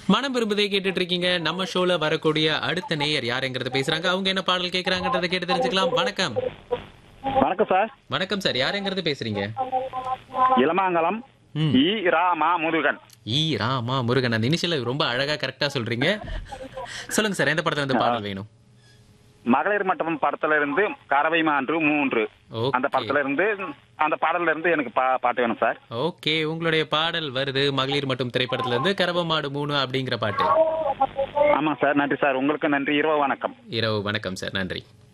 மனம் விரும்புதே கேட்டுட்டு இருக்கீங்க நம்ம ஷோல வரக்கூடிய அடுத்த நேயர் யாருங்கிறத பேசுறாங்க அவங்க என்ன பாடல் கேக்குறாங்கன்றத கேட்டு தெரிஞ்சுக்கலாம் வணக்கம் வணக்கம் சார் வணக்கம் சார் யாருங்கிறது பேசுறீங்க இளமாங்கலம் ம். இ ரா மா முருகன் ஈ ராமா முருகன் அந்த இனிஷியல ரொம்ப அழகா கரெக்டா சொல்றீங்க சொல்லுங்க சார் எந்த படத்துல இருந்து பாடல் வேணும் மகளிர் மட்டபம் படத்துல இருந்து கறவை மான்று மூன்று Okay. அந்த படத்துல இருந்து அந்த பாடல்ல இருந்து எனக்கு பா- பாட்டு வேணும் சார் ஓகே உங்களுடைய பாடல் வருது மகளிர் மட்டும் திரைப்படத்துல இருந்து கரவமாடு மூணு அப்படிங்கிற பாட்டு ஆமா சார் நன்றி சார் உங்களுக்கு நன்றி இரவு வணக்கம் இரவு வணக்கம் சார் நன்றி